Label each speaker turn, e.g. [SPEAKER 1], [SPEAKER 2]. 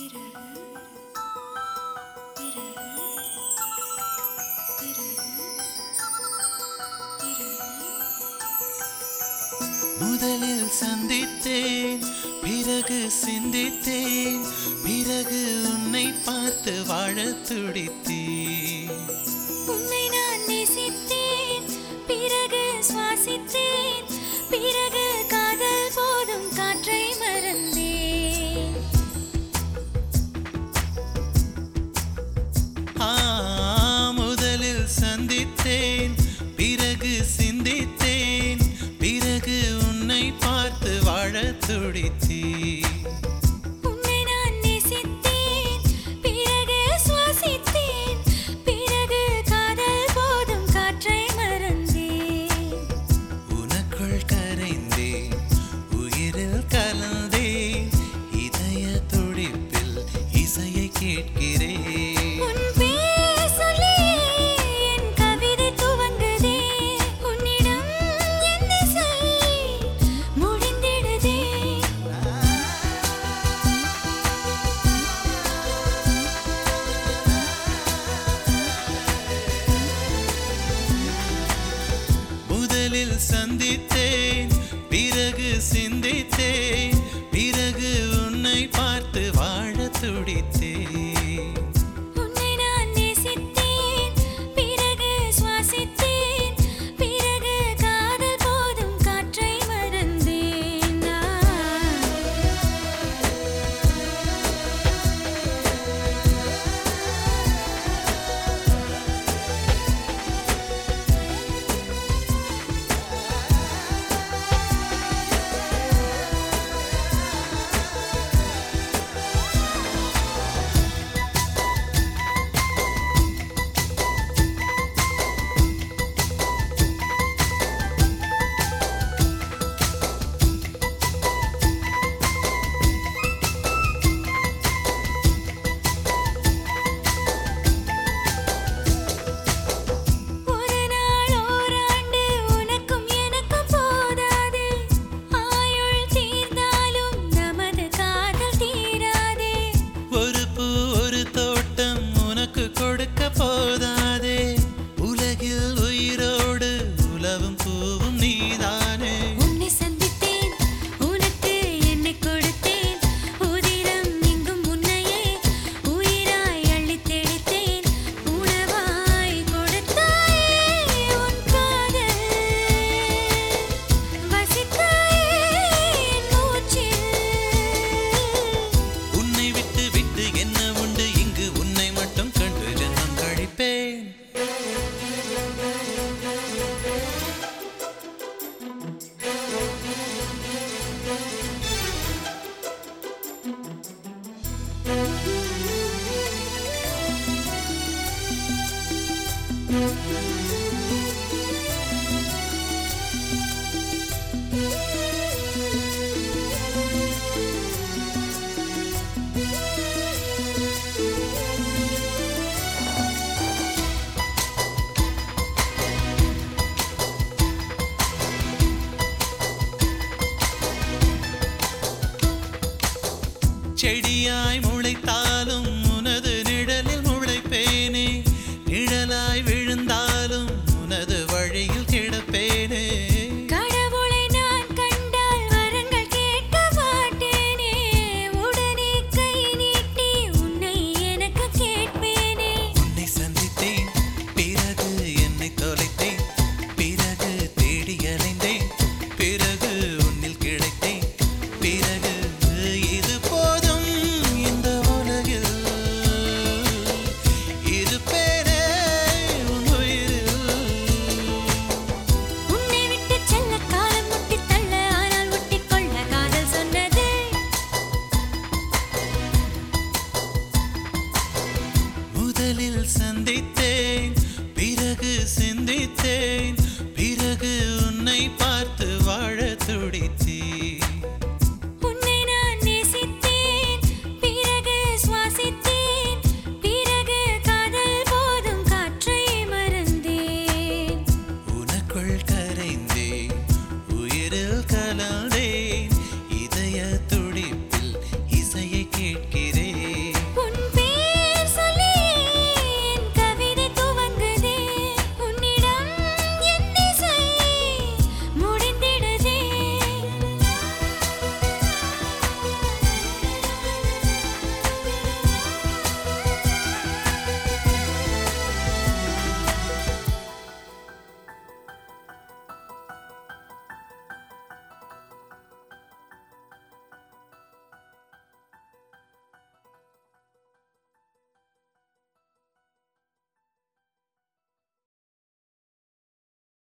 [SPEAKER 1] முதலில் சந்தித்தேன் பிறகு சிந்தித்தேன் பிறகு உன்னை பார்த்து வாழத் துடித்தேன்
[SPEAKER 2] உன்னை நான் நேசித்தேன் பிறகு சுவாசித்தேன் பிறகு காதல் போதும் காற்றை மறந்தேன்
[SPEAKER 1] ஆ முதலில் சந்தித்தேன் பிறகு சிந்தித்தேன் பிறகு உன்னை பார்த்து வாழத் துடித்தேன்
[SPEAKER 2] உன்னை நான் நேசித்தேன் பிறகு சுவாசித்தேன் பிறகு காதல் போதும் காற்றை மறந்தேன்
[SPEAKER 1] உனக்குள் கரைந்தேன் உயிரில் கலந்தேன் இதய துடிப்பில் இசையை கேட்கிறேன்
[SPEAKER 2] உன் பேர் சொல்லியே என் கவிதை துவங்குதே உன்னிடம் என் திசை முடிந்திடுதே
[SPEAKER 1] முதலில் சந்தித்தேன் பிறகு சிந்தித்தேன் பிறகு உன்னை பார்த்து வாழத் துடித்தேன்
[SPEAKER 2] உன்னை நான் நேசித்தேன் பிறகு சுவாசித்தேன் பிறகு காதல் போதும் காற்றை மறந்தேன் நான். ஒரு நாள் ஓராண்டு உனக்கும் எனக்கும் போதாதே ஆயுள் தீர்ந்தாலும் நமது காதல் தீராதே
[SPEAKER 1] ஒரு பூ ஒரு தோட்டம் உனக்கு கொடுக்க போதாதே உலகில் உயிரோடு உலவும் பூவும் நீதானே
[SPEAKER 2] உன்னை சந்தித்தேன் உனக்கு என்னை கொடுத்தேன் உதிரம் எங்கும் உன்னையே உயிராய் அள்ளித் தெளித்தேன் உணவாய் கொடுத்தாயே உன் காதல் வசித்தாயே என் மூச்சில்
[SPEAKER 1] உன்னை விட்டு விட்டு என்ன உண்டு இங்கு உன்னை மட்டும் கண்டு ஜென்மம் கழிப்பேன் செடியாய் முளைத்தாலும்